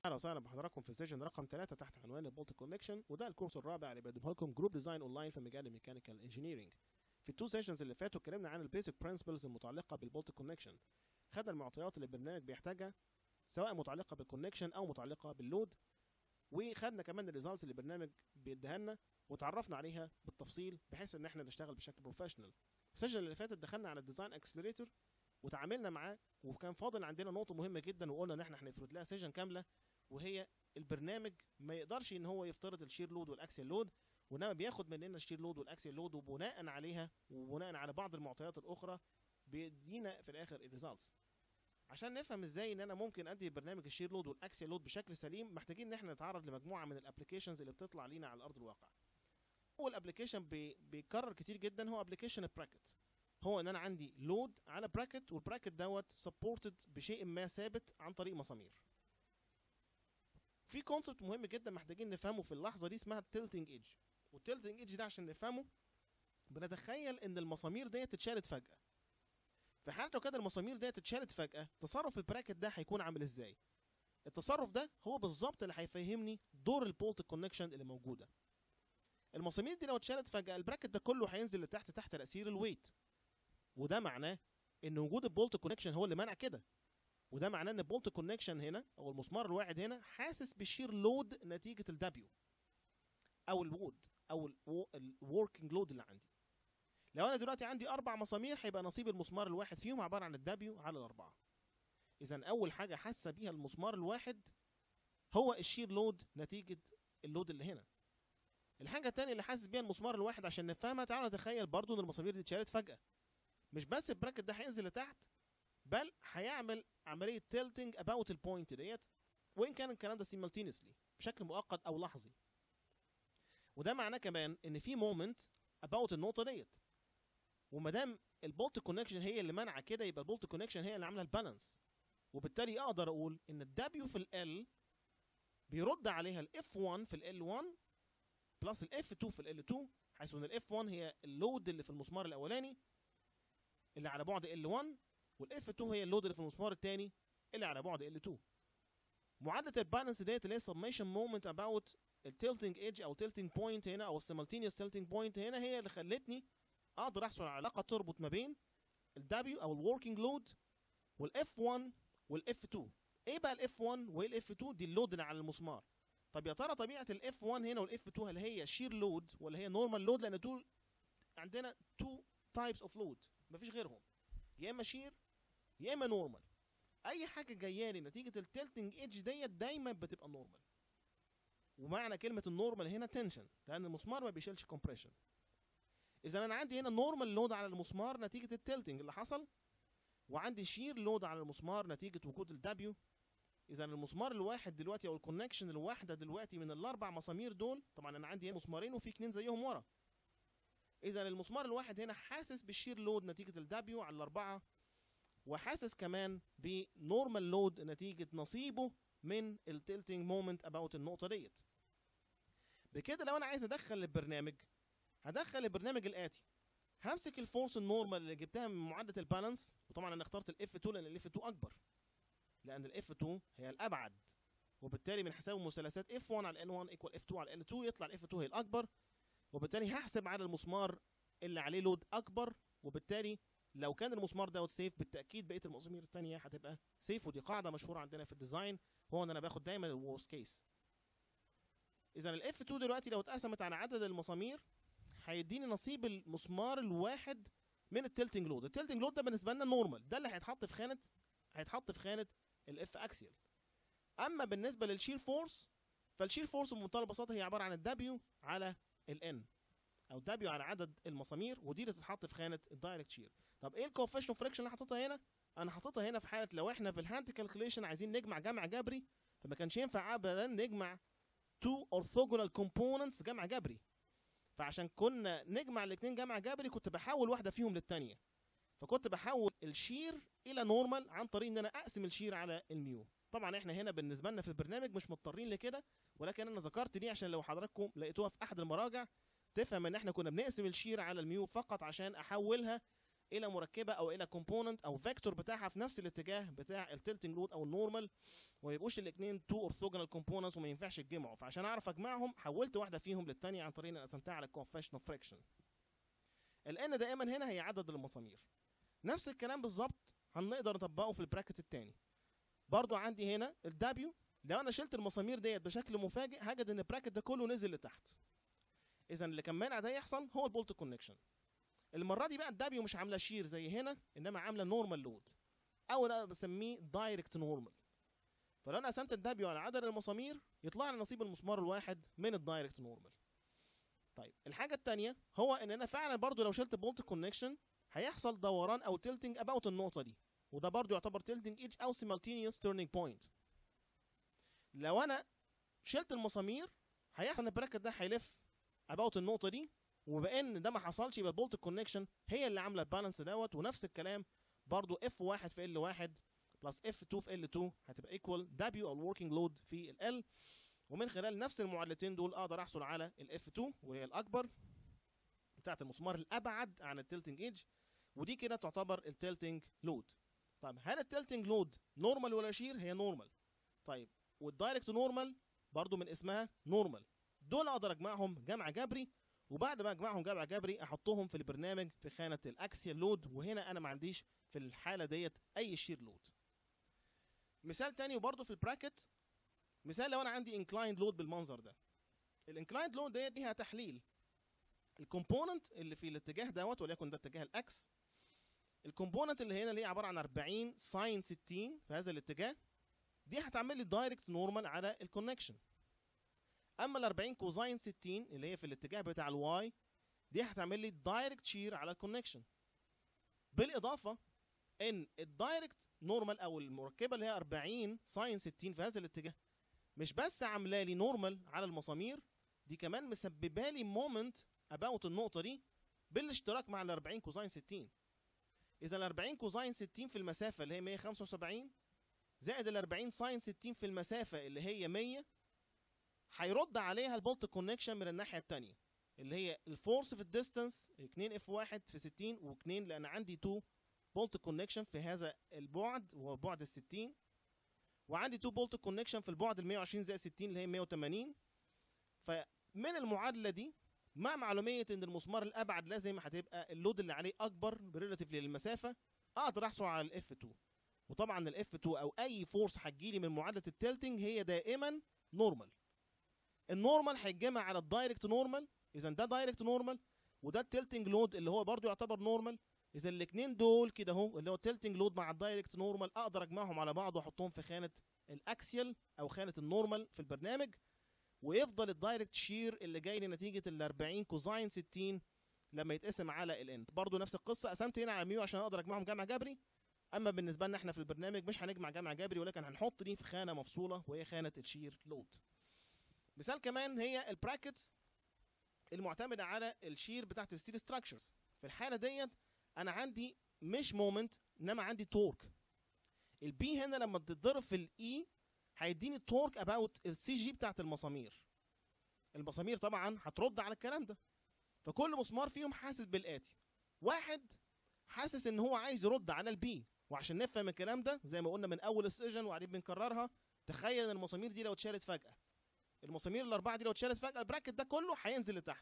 اهلا وسهلا بحضراتكم في سيشن رقم 3 تحت عنوان البولت كونكشن وده الكورس الرابع اللي بقدمه لكم جروب ديزاين اونلاين في مجال الميكانيكال انجينيرنج في التو سيشنز اللي فاتوا اتكلمنا عن البيسك برنسبلز المتعلقه بالبولت كونكشن خدنا المعطيات اللي البرنامج بيحتاجها سواء متعلقه بالكونكشن او متعلقه باللود وخدنا كمان الريزلتس اللي البرنامج بيديها لنا وتعرفنا عليها بالتفصيل بحيث ان احنا نشتغل بشكل بروفيشنال السيشن اللي فاتت دخلنا على الديزاين اكسلريتور وتعاملنا معاه وكان فاضل عندنا نقطه مهمه جدا وقلنا ان احنا هنفرد لها سيشن كامله وهي البرنامج ما يقدرش ان هو يفترض الشير لود والاكسل لود وانما بياخد مننا الشير لود والاكسل لود وبناء عليها وبناء على بعض المعطيات الاخرى بيدينا في الاخر الريزلتس عشان نفهم ازاي ان انا ممكن ادي برنامج الشير لود والاكسل لود بشكل سليم محتاجين ان احنا نتعرض لمجموعه من الابلكيشنز اللي بتطلع لينا على ارض الواقع اول ابلكيشن بي بيتكرر كتير جدا هو ابلكيشن البراكت هو ان انا عندي لود على براكت والبراكت دوت سبورتد بشيء ما ثابت عن طريق مسامير في كونسبت مهم جدا محتاجين نفهمه في اللحظه دي اسمها التلتنج ايدج والتلتنج ايدج ده عشان نفهمه بنتخيل ان المسامير ديت اتشالت فجاه في حاله لو كانت المسامير ديت اتشالت فجاه تصرف البراكت ده هيكون عامل ازاي التصرف ده هو بالظبط اللي هيفهمني دور البولت كونكشن اللي موجوده المسامير دي لو اتشالت فجاه البراكت ده كله هينزل لتحت تحت تاثير الويت وده معناه ان وجود البولت كونكشن هو اللي منع كده وده معناه ان البولت كونكشن هنا او المسمار الواحد هنا حاسس بالشير لود نتيجه الدبليو او الوود او الوركينج لود اللي عندي لو انا دلوقتي عندي اربع مسامير هيبقى نصيب المسمار الواحد فيهم عباره عن الدبليو على الاربعه اذا اول حاجه حاسه بيها المسمار الواحد هو الشير لود نتيجه اللود اللي هنا الحاجه الثانيه اللي حاسس بيها المسمار الواحد عشان نفهمها تعالوا نتخيل برضو ان المسامير دي اتشالت فجاه مش بس البراكت ده هينزل لتحت بل هيعمل عمليه تيلتنج اباوت البوينت ديت وان كان الكلام ده سيمالتينيسلي بشكل مؤقت او لحظي وده معناه كمان ان في مومنت اباوت النقطه ديت وما دام البولت كونكشن هي اللي منع كده يبقى البولت كونكشن هي اللي عامله البالانس وبالتالي اقدر اقول ان الدبليو في ال بيرد عليها الاف 1 في ال 1 بلس الاف 2 في ال 2 حيث ان الاف 1 هي اللود اللي في المسمار الاولاني اللي على بعد ال 1 والاف 2 هي اللود اللي في المسمار الثاني اللي على بعد ال 2 معادله البالانس ديت اللي هي سميشن مومنت اباوت التلتنج ايدج او تلتنج بوينت هنا او السيمالتينيوس تلتنج بوينت هنا هي اللي خلتني اقدر احصل على علاقه تربط ما بين الدبليو او الوركينج لود والاف 1 والاف 2 ايه بقى الاف 1 وايه الاف 2 دي اللود اللي على المسمار طب يا ترى طبيعه الاف 1 هنا والاف 2 هل هي شير لود ولا هي نورمال لود لان دول عندنا تو تايبس اوف لود مفيش غيرهم يا اما شير يا اما نورمال اي حاجه جايه لي نتيجه التلتنج ايدج ديت دايما بتبقى نورمال ومعنى كلمه النورمال هنا تنشن لان المسمار ما بيشيلش كومبريشن اذا انا عندي هنا نورمال لود على المسمار نتيجه التلتنج اللي حصل وعندي شير لود على المسمار نتيجه وجود الدبليو اذا المسمار الواحد دلوقتي او الكونكشن الواحده دلوقتي من الاربع مسامير دول طبعا انا عندي هنا مسمارين وفي اتنين زيهم ورا اذا المسمار الواحد هنا حاسس بالشير لود نتيجه الدبليو على الاربعه وحاسس كمان بنورمال لود نتيجه نصيبه من التلتنج مومنت اباوت النقطه ديت بكده لو انا عايز ادخل البرنامج هدخل البرنامج الاتي همسك الفورس النورمال اللي جبتها من معادله البالانس وطبعا انا اخترت الاف 2 لان الاف 2 اكبر لان الاف 2 هي الابعد وبالتالي من حساب المثلثات اف 1 على ال 1 ايكوال اف 2 على ال 2 يطلع الاف 2 هي الاكبر وبالتالي هحسب على المسمار اللي عليه لود اكبر وبالتالي لو كان المسمار دوت سيف بالتاكيد بقيه المسامير الثانيه هتبقى سيف ودي قاعده مشهوره عندنا في الديزاين هو ان انا باخد دايما الورست كيس اذا الاف 2 دلوقتي لو اتقسمت على عدد المسامير هيديني نصيب المسمار الواحد من التلتنج لود التلتنج لود ده بالنسبه لنا نورمال ده اللي هيتحط في خانه هيتحط في خانه الاف اكسيال اما بالنسبه للشير فورس فالشير فورس بمنتهى البساطه هي عباره عن الدبليو على الان او دبليو على عدد المسامير ودي اللي تتحط في خانه الدايركت شير طب ايه الكوفيشن فريكشن اللي حاططها هنا انا حاططها هنا في حاله لو احنا في الهاند كالكوليشن عايزين نجمع جمع جبري فما كانش ينفع ابدا نجمع تو اورثوجونال كومبوننتس جمع جبري فعشان كنا نجمع الاثنين جمع جبري كنت بحول واحده فيهم للثانيه فكنت بحول الشير الى نورمال عن طريق ان انا اقسم الشير على الميو طبعا احنا هنا بالنسبه لنا في البرنامج مش مضطرين لكده ولكن انا ذكرت دي عشان لو حضراتكم لقيتوها في احد المراجع تفهم ان احنا كنا بنقسم الشير على الميو فقط عشان احولها الى مركبه او الى كومبوننت او فيكتور بتاعها في نفس الاتجاه بتاع التلتنج لود او النورمال وما يبقوش الاثنين تو اورثوجونال كومبوننتس وما ينفعش يتجمعوا فعشان اعرف اجمعهم حولت واحده فيهم للثانيه عن طريق ان قسمتها على الكونفشن اوف فريكشن الان دائما هنا هي عدد المسامير نفس الكلام بالظبط هنقدر نطبقه في البراكت الثاني برضو عندي هنا الدبليو لو انا شلت المسامير ديت بشكل مفاجئ هجد ان البراكت ده كله نزل لتحت اذا اللي كان مانع ده يحصل هو البولت كونكشن المره دي بقى الدبليو مش عامله شير زي هنا انما عامله نورمال لود او انا بسميه دايركت نورمال فلو انا قسمت الدبليو على عدد المسامير يطلع لي نصيب المسمار الواحد من الدايركت نورمال طيب الحاجه الثانيه هو ان انا فعلا برضو لو شلت بولت كونكشن هيحصل دوران او تلتنج اباوت النقطه دي وده برضو يعتبر تلتنج ايدج او سيمالتينيوس تيرنينج بوينت لو انا شلت المسامير هيحصل ان البراكت ده هيلف اباوت النقطه دي وبما ان ده ما حصلش يبقى البولت كونكشن هي اللي عامله البالانس دوت ونفس الكلام برضو اف 1 في ال 1 بلس اف 2 في ال 2 هتبقى ايكوال دبليو او الوركينج لود في ال ومن خلال نفس المعادلتين دول اقدر احصل على الاف 2 وهي الاكبر بتاعت المسمار الابعد عن التلتنج ايدج ودي كده تعتبر التلتنج لود طيب هل التلتنج لود نورمال ولا شير هي نورمال طيب والدايركت نورمال برضو من اسمها نورمال دول اقدر اجمعهم جمع جبري وبعد ما اجمعهم جمع جبري احطهم في البرنامج في خانه الاكسيال لود وهنا انا ما عنديش في الحاله ديت اي شير لود مثال تاني وبرضه في البراكت مثال لو انا عندي انكلايند لود بالمنظر ده الانكلايند لود ديت ليها تحليل الكومبوننت اللي في الاتجاه دوت وليكن ده اتجاه الاكس الكومبوننت اللي هنا اللي هي عباره عن 40 ساين 60 في هذا الاتجاه دي هتعمل لي دايركت نورمال على الكونكشن اما ال 40 كوزاين 60 اللي هي في الاتجاه بتاع الواي دي هتعمل لي دايركت شير على الكونكشن بالاضافه ان الدايركت نورمال او المركبه اللي هي 40 ساين 60 في هذا الاتجاه مش بس عامله لي نورمال على المسامير دي كمان مسببه لي مومنت اباوت النقطه دي بالاشتراك مع ال 40 كوزاين 60 اذا ال 40 كوزاين 60 في المسافه اللي هي 175 زائد ال 40 ساين 60 في المسافه اللي هي 100 هيرد عليها البولت كونكشن من الناحيه الثانيه اللي هي الفورس في الديستانس 2 اف 1 في 60 و2 لان عندي 2 بولت كونكشن في هذا البعد وهو بعد ال 60 وعندي 2 بولت كونكشن في البعد ال 120 زائد 60 اللي هي 180 فمن المعادله دي مع معلوميه ان المسمار الابعد لازم هتبقى اللود اللي عليه اكبر بريلاتيف للمسافه اقدر احصل على الاف 2 وطبعا الاف 2 او اي فورس هتجيلي من معادله التلتنج هي دائما نورمال النورمال هيتجمع على الدايركت نورمال اذا ده دايركت نورمال وده التلتنج لود اللي هو برضو يعتبر نورمال اذا الاثنين دول كده اهو اللي هو التلتنج لود مع الدايركت نورمال اقدر اجمعهم على بعض واحطهم في خانه الاكسيال او خانه النورمال في البرنامج ويفضل الدايركت شير اللي جاي لي نتيجه ال 40 كوزاين 60 لما يتقسم على الاند برضو نفس القصه قسمت هنا على ميو عشان اقدر اجمعهم جمع جبري اما بالنسبه لنا احنا في البرنامج مش هنجمع جمع جبري ولكن هنحط دي في خانه مفصوله وهي خانه الشير لود مثال كمان هي البراكتس المعتمده على الشير بتاعت الستيل ستراكشرز في الحاله ديت انا عندي مش مومنت انما عندي تورك البي هنا لما بتتضرب في الاي هيديني تورك اباوت السي جي بتاعت المسامير المسامير طبعا هترد على الكلام ده فكل مسمار فيهم حاسس بالاتي واحد حاسس ان هو عايز يرد على البي وعشان نفهم الكلام ده زي ما قلنا من اول السيجن وقاعدين بنكررها تخيل ان المسامير دي لو اتشالت فجاه المسامير الاربعه دي لو اتشالت فجاه البراكت ده كله هينزل لتحت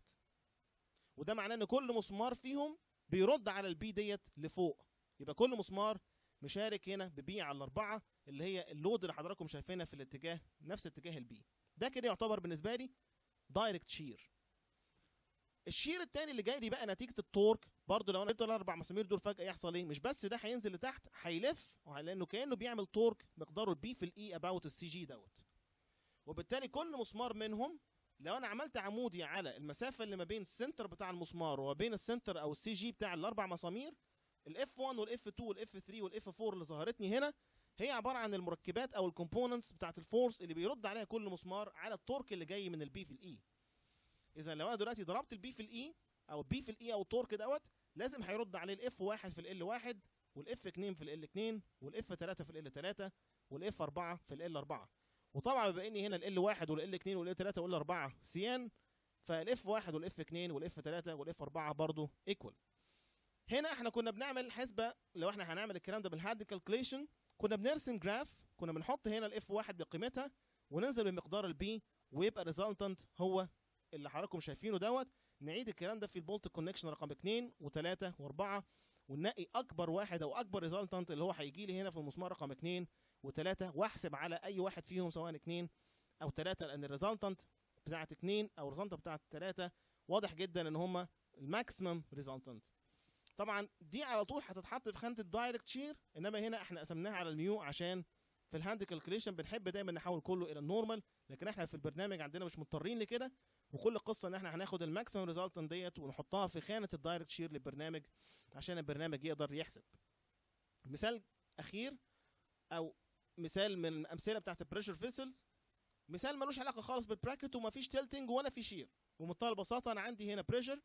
وده معناه ان كل مسمار فيهم بيرد على البي ديت لفوق يبقى كل مسمار مشارك هنا ببي على الاربعه اللي هي اللود اللي حضراتكم شايفينها في الاتجاه نفس اتجاه البي ده كده يعتبر بالنسبه لي دايركت شير الشير التاني اللي جاي لي بقى نتيجه التورك برضه لو انا جبت الاربع مسامير دول فجاه يحصل ايه مش بس ده هينزل لتحت هيلف لانه كانه بيعمل تورك مقداره البي في الاي اباوت السي جي دوت وبالتالي كل مسمار منهم لو انا عملت عمودي على المسافه اللي ما بين السنتر بتاع المسمار وما بين السنتر او السي جي بتاع الاربع مسامير الاف 1 والاف 2 والاف 3 والاف 4 اللي ظهرتني هنا هي عباره عن المركبات او الكومبوننتس بتاعت الفورس اللي بيرد عليها كل مسمار على التورك اللي جاي من البي في الاي اذا لو انا دلوقتي ضربت البي في الاي او البي في الاي او التورك دوت لازم هيرد عليه الاف 1 في ال 1 والاف 2 في ال 2 والاف 3 في ال 3 والاف 4 في ال 4 وطبعا بما اني هنا ال 1 وال 2 وال 3 وال 4 سيان فالاف 1 والاف 2 والاف 3 والاف 4 برضه ايكوال هنا احنا كنا بنعمل حسبه لو احنا هنعمل الكلام ده بالهارد كالكوليشن كنا بنرسم جراف كنا بنحط هنا الاف واحد بقيمتها وننزل بمقدار البي ويبقى ريزلتنت هو اللي حضراتكم شايفينه دوت نعيد الكلام ده في البولت كونكشن رقم 2 و3 و4 وننقي اكبر واحد او اكبر ريزلتنت اللي هو هيجي لي هنا في المسمار رقم 2 و3 واحسب على اي واحد فيهم سواء 2 او 3 لان الريزلتنت بتاعت 2 او الريزلتنت بتاعت 3 واضح جدا ان هم الماكسيمم ريزلتنت طبعا دي على طول هتتحط في خانه الدايركت شير انما هنا احنا قسمناها على الميو عشان في الهاند كالكوليشن بنحب دايما نحول كله الى النورمال لكن احنا في البرنامج عندنا مش مضطرين لكده وكل القصه ان احنا هناخد الماكسيمم ريزلتنت ديت ونحطها في خانه الدايركت شير للبرنامج عشان البرنامج يقدر يحسب مثال اخير او مثال من الامثله بتاعت البريشر فيسلز مثال ملوش علاقه خالص بالبراكت ومفيش تلتنج ولا في شير بمنتهى البساطه انا عندي هنا بريشر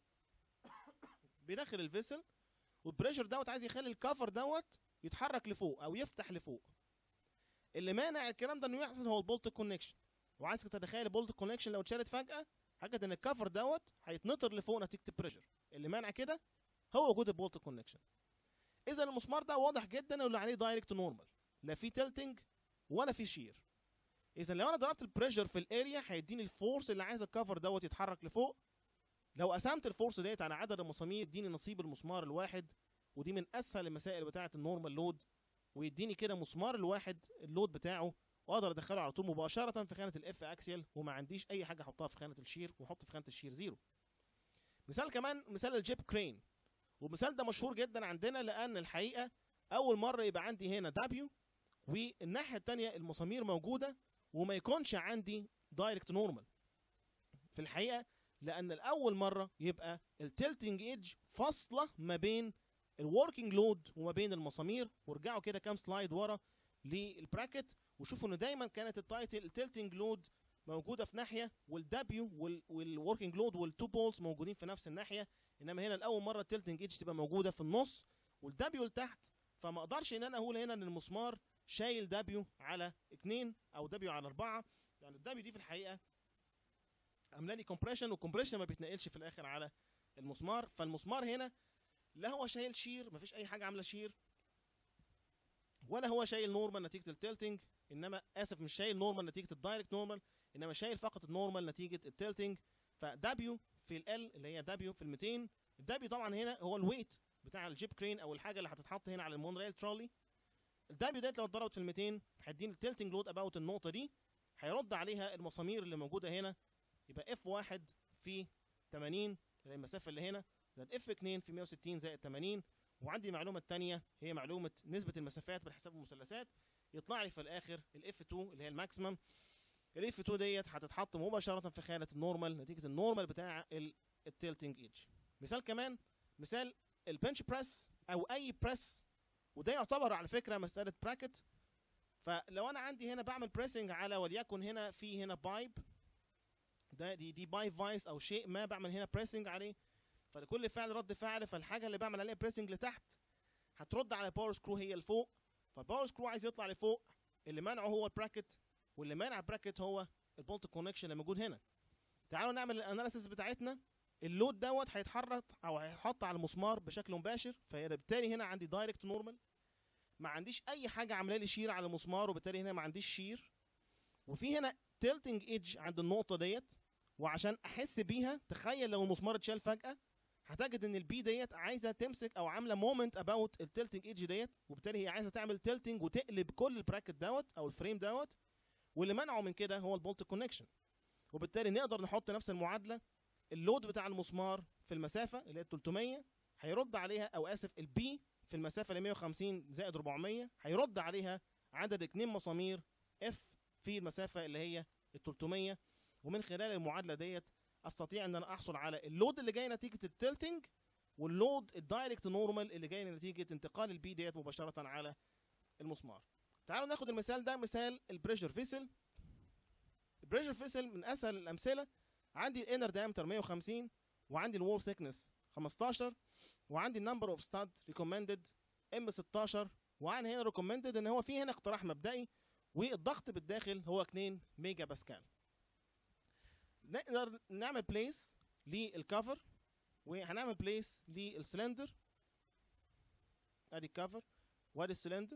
بداخل الفيسل والبريشر دوت عايز يخلي الكفر دوت يتحرك لفوق او يفتح لفوق اللي مانع الكلام ده انه يحصل هو البولت كونكشن وعايزك تتخيل البولت كونكشن لو اتشالت فجاه حاجه ان الكفر دوت هيتنطر لفوق نتيجه البريشر اللي مانع كده هو وجود البولت كونكشن اذا المسمار ده واضح جدا اللي عليه دايركت نورمال لا في تلتنج ولا في شير اذا لو انا ضربت البريشر في الاريا هيديني الفورس اللي عايز الكفر دوت يتحرك لفوق لو قسمت الفورس ديت على عدد المسامير يديني نصيب المسمار الواحد ودي من اسهل المسائل بتاعه النورمال لود ويديني كده مسمار الواحد اللود بتاعه واقدر ادخله على طول مباشره في خانه الاف اكسيال وما عنديش اي حاجه احطها في خانه الشير واحط في خانه الشير زيرو مثال كمان مثال الجيب كرين والمثال ده مشهور جدا عندنا لان الحقيقه اول مره يبقى عندي هنا دبليو والناحيه الثانيه المسامير موجوده وما يكونش عندي دايركت نورمال في الحقيقه لان الاول مره يبقى التلتنج ايدج فاصله ما بين الوركينج لود وما بين المسامير وارجعوا كده كام سلايد ورا للبراكت وشوفوا ان دايما كانت التايتل التلتنج لود موجوده في ناحيه والدبليو والوركينج لود والتو بولز موجودين في نفس الناحيه انما هنا لاول مره التلتنج ايدج تبقى موجوده في النص والدبليو لتحت فما اقدرش ان انا اقول هنا ان المسمار شايل دبليو على 2 او دبليو على 4 يعني الدبليو دي في الحقيقه عامله لي كومبريشن والكومبريشن ما بيتنقلش في الاخر على المسمار فالمسمار هنا لا هو شايل شير مفيش اي حاجه عامله شير ولا هو شايل نورمال نتيجه التلتنج انما اسف مش شايل نورمال نتيجه الدايركت نورمال انما شايل فقط النورمال نتيجه التلتنج فدبليو في ال اللي هي دبليو في ال 200 الدبليو طبعا هنا هو الويت بتاع الجيب كرين او الحاجه اللي هتتحط هنا على المون ريل ترولي الدبليو ديت لو اتضربت في ال 200 هيديني التلتنج لود اباوت النقطه دي هيرد عليها المسامير اللي موجوده هنا يبقى اف 1 في 80 اللي هي المسافه اللي هنا زائد اف 2 في 160 زائد 80 وعندي المعلومه الثانيه هي معلومه نسبه المسافات بالحساب المثلثات يطلع لي في الاخر الاف 2 اللي هي الماكسيمم الاف 2 ديت هتتحط مباشره في خانه النورمال نتيجه النورمال بتاع التلتنج ايدج مثال كمان مثال البنش بريس او اي بريس وده يعتبر على فكره مساله براكت فلو انا عندي هنا بعمل بريسنج على وليكن هنا في هنا بايب ده دي دي بايب فايس او شيء ما بعمل هنا بريسنج عليه فلكل فعل رد فعل فالحاجه اللي بعمل عليها بريسنج لتحت هترد على الباور سكرو هي لفوق فالباور سكرو عايز يطلع لفوق اللي منعه هو البراكت واللي مانع البراكت هو البولت كونكشن اللي موجود هنا تعالوا نعمل الاناليسيس بتاعتنا اللود دوت هيتحرك او هيتحط على المسمار بشكل مباشر فبالتالي هنا عندي دايركت نورمال ما عنديش اي حاجه عامله لي شير على المسمار وبالتالي هنا ما عنديش شير وفي هنا تيلتنج ايدج عند النقطه ديت وعشان احس بيها تخيل لو المسمار اتشال فجاه هتجد ان البي ديت عايزه تمسك او عامله مومنت اباوت التلتنج ايدج ديت وبالتالي هي عايزه تعمل تلتنج وتقلب كل البراكت دوت او الفريم دوت واللي منعه من كده هو البولت كونكشن وبالتالي نقدر نحط نفس المعادله اللود بتاع المسمار في المسافه اللي هي 300 هيرد عليها او اسف البي في المسافه اللي 150 زائد 400 هيرد عليها عدد اتنين مسامير اف في المسافه اللي هي ال 300 ومن خلال المعادله ديت استطيع ان انا احصل على اللود اللي جاي نتيجه التلتنج واللود الدايركت نورمال اللي جاي نتيجه انتقال البي ديت مباشره على المسمار تعالوا ناخد المثال ده مثال البريشر فيسل البريشر فيسل من اسهل الامثله عندي الانر دايمتر 150 وعندي الوول ثيكنس 15 وعندي النمبر اوف ستاد ريكومندد ام 16 وعن هنا ريكومندد ان هو في هنا اقتراح مبدئي والضغط بالداخل هو 2 ميجا باسكال نقدر نعمل بليس للكفر وهنعمل بليس للسلندر ادي الكفر وادي السلندر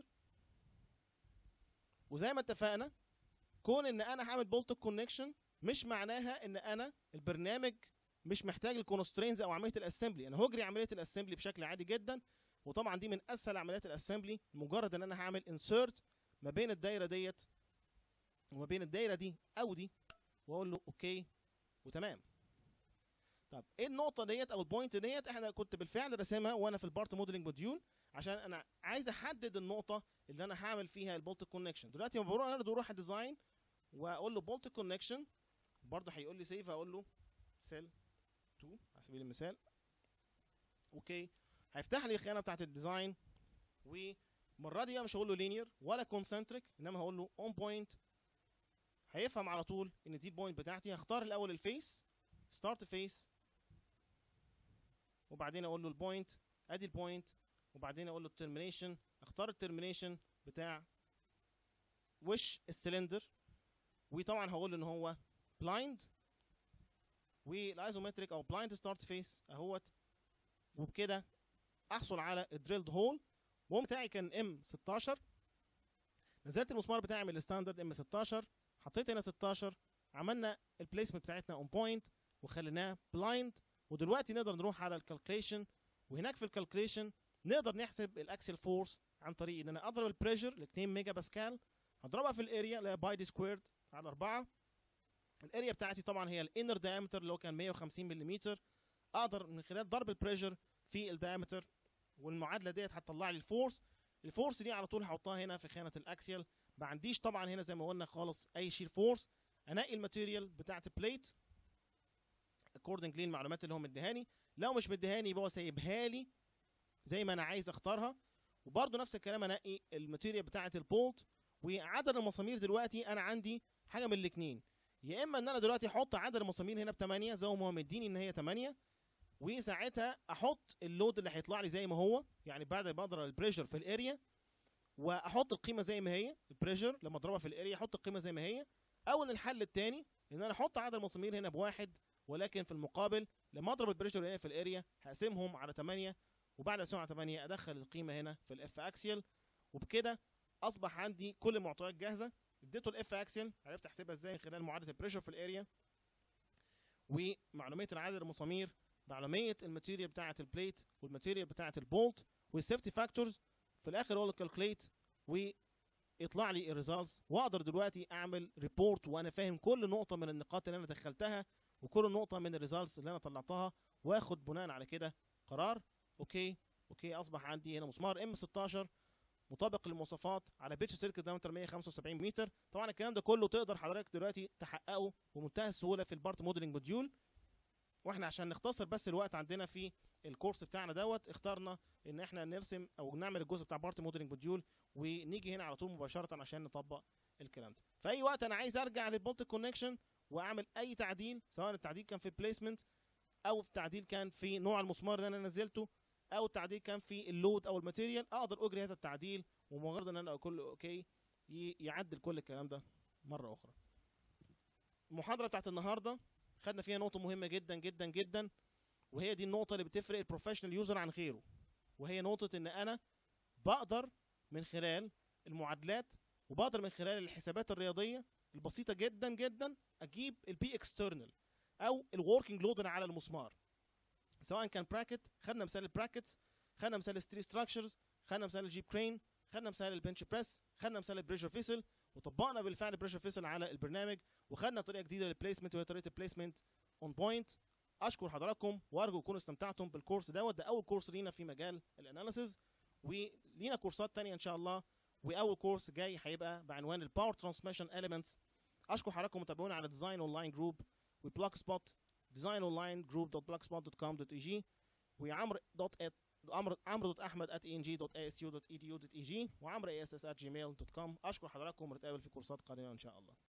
وزي ما اتفقنا كون ان انا هعمل بولت كونكشن مش معناها ان انا البرنامج مش محتاج الكونسترينز او عمليه الاسمبلي انا هجري عمليه الاسمبلي بشكل عادي جدا وطبعا دي من اسهل عمليات الاسمبلي مجرد ان انا هعمل انسيرت ما بين الدايره ديت وما بين الدايره دي او دي واقول له اوكي وتمام طب ايه النقطه ديت او البوينت ديت احنا كنت بالفعل راسمها وانا في البارت موديلنج موديول عشان انا عايز احدد النقطه اللي انا هعمل فيها البولت كونكشن دلوقتي لما بروح انا بروح الديزاين واقول له بولت كونكشن برضه هيقول لي سيف اقول له سيل 2 على سبيل المثال اوكي هيفتح لي الخانه بتاعت الديزاين والمره دي بقى مش هقول له لينير ولا كونسنتريك انما هقول له اون بوينت هيفهم على طول ان دي البوينت بتاعتي هختار الاول الفيس ستارت فيس وبعدين اقول له البوينت ادي البوينت وبعدين اقول له الترمينيشن اختار الترمينيشن بتاع وش السلندر وطبعا هقول له ان هو بلايند والايزومتريك او بلايند ستارت فيس اهوت وبكده احصل على الدريلد هول المهم بتاعي كان ام 16 نزلت المسمار بتاعي من الستاندرد ام 16 حطيت هنا 16 عملنا البليسمنت بتاعتنا اون بوينت وخليناه بلايند ودلوقتي نقدر نروح على الكالكوليشن وهناك في الكالكوليشن نقدر نحسب الاكسل فورس عن طريق ان انا اضرب البريشر ل 2 ميجا باسكال هضربها في الاريا اللي هي باي دي سكويرد على 4 الاريا بتاعتي طبعا هي الانر دايمتر اللي هو كان 150 ملم اقدر من خلال ضرب البريشر في الدايمتر والمعادله ديت هتطلع لي الفورس الفورس دي على طول هحطها هنا في خانه الاكسيال ما عنديش طبعا هنا زي ما قلنا خالص اي شير فورس انقي الماتيريال بتاعت البليت اكوردنج للمعلومات اللي هو مديهاني لو مش مديهاني يبقى هو سايبها لي زي ما انا عايز اختارها وبرده نفس الكلام انقي الماتيريال بتاعت البولت وعدد المسامير دلوقتي انا عندي حاجه من الاثنين يا اما ان انا دلوقتي احط عدد المسامير هنا ب 8 زي ما هو مديني ان هي 8 وساعتها احط اللود اللي هيطلع لي زي ما هو يعني بعد ما اضرب البريشر في الاريا واحط القيمه زي ما هي البريشر لما اضربها في الاريا احط القيمه زي ما هي او ان الحل الثاني ان انا احط عدد المسامير هنا بواحد ولكن في المقابل لما اضرب البريشر هنا في الاريا هقسمهم على 8 وبعد اقسمهم على 8 ادخل القيمه هنا في الاف اكسيال وبكده اصبح عندي كل المعطيات جاهزه اديته الاف اكسيال عرفت احسبها ازاي من خلال معادله البريشر في الاريا ومعلوميه عدد المسامير معلوميه الماتيريال بتاعه البليت والماتيريال بتاعه البولت والسيفتي فاكتورز في الاخر اقول كالكليت ويطلع لي الريزلتس واقدر دلوقتي اعمل ريبورت وانا فاهم كل نقطه من النقاط اللي انا دخلتها وكل نقطه من الريزلتس اللي انا طلعتها واخد بناء على كده قرار اوكي اوكي اصبح عندي هنا مسمار ام 16 مطابق للمواصفات على بيتش سيركت دايمتر 175 متر طبعا الكلام ده كله تقدر حضرتك دلوقتي تحققه بمنتهى السهوله في البارت موديلنج موديول واحنا عشان نختصر بس الوقت عندنا في الكورس بتاعنا دوت اخترنا ان احنا نرسم او نعمل الجزء بتاع بارت موديلنج موديول ونيجي هنا على طول مباشره عشان نطبق الكلام ده في اي وقت انا عايز ارجع للبولت كونكشن واعمل اي تعديل سواء التعديل كان في البليسمنت او التعديل كان في نوع المسمار اللي انا نزلته او التعديل كان في اللود او الماتيريال اقدر اجري هذا التعديل ومجرد ان انا اقول اوكي يعدل كل الكلام ده مره اخرى المحاضره بتاعت النهارده خدنا فيها نقطه مهمه جدا جدا جدا وهي دي النقطه اللي بتفرق البروفيشنال يوزر عن غيره وهي نقطه ان انا بقدر من خلال المعادلات وبقدر من خلال الحسابات الرياضيه البسيطه جدا جدا اجيب البي اكسترنال او الوركينج لود على المسمار سواء كان براكت خدنا مثال البراكتس خدنا مثال الستري ستراكشرز خدنا مثال الجيب كرين خدنا مثال البنش بريس خدنا مثال البريشر فيسل وطبقنا بالفعل البريشر فيسل على البرنامج وخدنا طريقه جديده للبليسمنت وهي طريقه البليسمنت اون بوينت اشكر حضراتكم وارجو تكونوا استمتعتم بالكورس دوت ده اول كورس لينا في مجال الاناليسز ولينا كورسات تانية ان شاء الله واول كورس جاي هيبقى بعنوان الباور ترانسميشن اليمنتس اشكر حضراتكم متابعونا على ديزاين اونلاين جروب وبلوك سبوت ديزاين اونلاين جروب دوت بلوك سبوت دوت كوم دوت اي جي وعمر دوت عمرو عمرو دوت احمد at eng.asu.edu.eg وعمرو اس اس at gmail.com اشكر حضراتكم ونتقابل في كورسات قادمه ان شاء الله